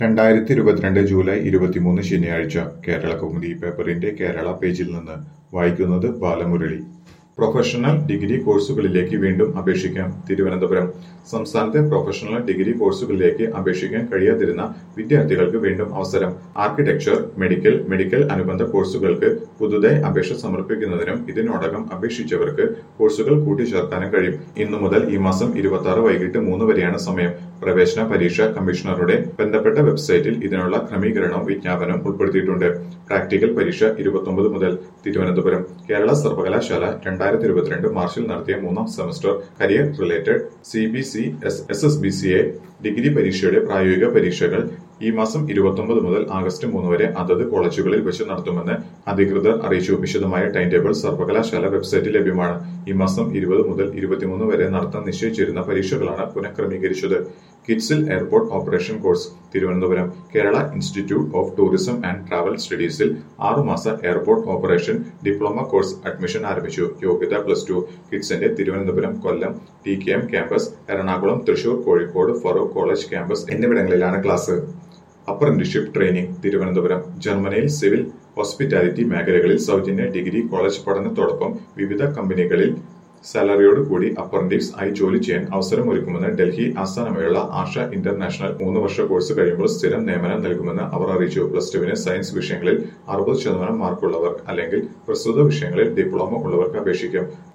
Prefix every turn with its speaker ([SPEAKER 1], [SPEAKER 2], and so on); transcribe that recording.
[SPEAKER 1] രണ്ടായിരത്തി ഇരുപത്തിരണ്ട് ജൂലൈ ഇരുപത്തിമൂന്ന് ശനിയാഴ്ച കേരള കൗമുദി പേപ്പറിന്റെ കേരള പേജിൽ നിന്ന് വായിക്കുന്നത് ബാലമുരളി പ്രൊഫഷണൽ ഡിഗ്രി കോഴ്സുകളിലേക്ക് വീണ്ടും അപേക്ഷിക്കാം തിരുവനന്തപുരം സംസ്ഥാനത്തെ പ്രൊഫഷണൽ ഡിഗ്രി കോഴ്സുകളിലേക്ക് അപേക്ഷിക്കാൻ കഴിയാതിരുന്ന വിദ്യാർത്ഥികൾക്ക് വീണ്ടും അവസരം ആർക്കിടെക്ചർ മെഡിക്കൽ മെഡിക്കൽ അനുബന്ധ കോഴ്സുകൾക്ക് പുതുതായി അപേക്ഷ സമർപ്പിക്കുന്നതിനും ഇതിനോടകം അപേക്ഷിച്ചവർക്ക് കോഴ്സുകൾ കൂട്ടിച്ചേർക്കാനും കഴിയും ഇന്നു മുതൽ ഈ മാസം ഇരുപത്തി ആറ് വൈകിട്ട് മൂന്ന് വരെയാണ് സമയം പ്രവേശന പരീക്ഷ കമ്മീഷണറുടെ ബന്ധപ്പെട്ട വെബ്സൈറ്റിൽ ഇതിനുള്ള ക്രമീകരണവും വിജ്ഞാപനവും ഉൾപ്പെടുത്തിയിട്ടുണ്ട് പ്രാക്ടിക്കൽ പരീക്ഷ ഇരുപത്തൊമ്പത് മുതൽ തിരുവനന്തപുരം കേരള സർവകലാശാല രണ്ടായിരത്തി ഇരുപത്തിരണ്ട് മാർച്ചിൽ നടത്തിയ മൂന്നാം semester career related C B C S S S B C A degree പരീക്ഷയുടെ പ്രായോഗിക പരീക്ഷകൾ ഈ മാസം ഇരുപത്തൊമ്പത് മുതൽ ആഗസ്റ്റ് മൂന്ന് വരെ അതത് കോളേജുകളിൽ വെച്ച് നടത്തുമെന്ന് അധികൃതർ അറിയിച്ചു വിശദമായ ടൈം ടേബിൾ സർവകലാശാല വെബ്സൈറ്റിൽ ലഭ്യമാണ് ഈ മാസം ഇരുപത് മുതൽ ഇരുപത്തിമൂന്ന് വരെ നടത്താൻ നിശ്ചയിച്ചിരുന്ന പരീക്ഷകളാണ് പുനഃക്രമീകരിച്ചത് കിഡ്സിൽ airport operation course Thiruvananthapuram Kerala institute of tourism and travel സ്റ്റഡീസിൽ ആറുമാസ airport operation diploma course admission ആരംഭിച്ചു യോഗ്യത പ്ലസ് ടു കിഡ്സിന്റെ Thiruvananthapuram Kollam T K M campus Ernakulam Thrissur Kozhikode Farook college campus എന്നിവിടങ്ങളിലാണ് ക്ലാസ് അപ്രന്റീഷിപ്പ് ട്രെയിനിംഗ് തിരുവനന്തപുരം ജർമ്മനിയിൽ സിവിൽ ഹോസ്പിറ്റാലിറ്റി മേഖലകളിൽ സൗജന്യ ഡിഗ്രി കോളേജ് പഠനത്തോടൊപ്പം വിവിധ കമ്പനികളിൽ സാലറിയോട് കൂടി അപ്രന്റീസ് ആയി ജോലി ചെയ്യാൻ അവസരമൊരുക്കുമെന്ന് ഡൽഹി ആസ്ഥാനമായുള്ള ആഷ ഇന്റർനാഷണൽ മൂന്ന് വർഷ കോഴ്സ് കഴിയുമ്പോൾ സ്ഥിരം നിയമനം നൽകുമെന്ന് അവർ അറിയിച്ചു പ്ലസ് ടുവിന് സയൻസ് വിഷയങ്ങളിൽ അറുപത് ശതമാനം മാർക്കുള്ളവർ അല്ലെങ്കിൽ പ്രസ്തുത വിഷയങ്ങളിൽ ഡിപ്ലോമ ഉള്ളവർക്ക് അപേക്ഷിക്കാം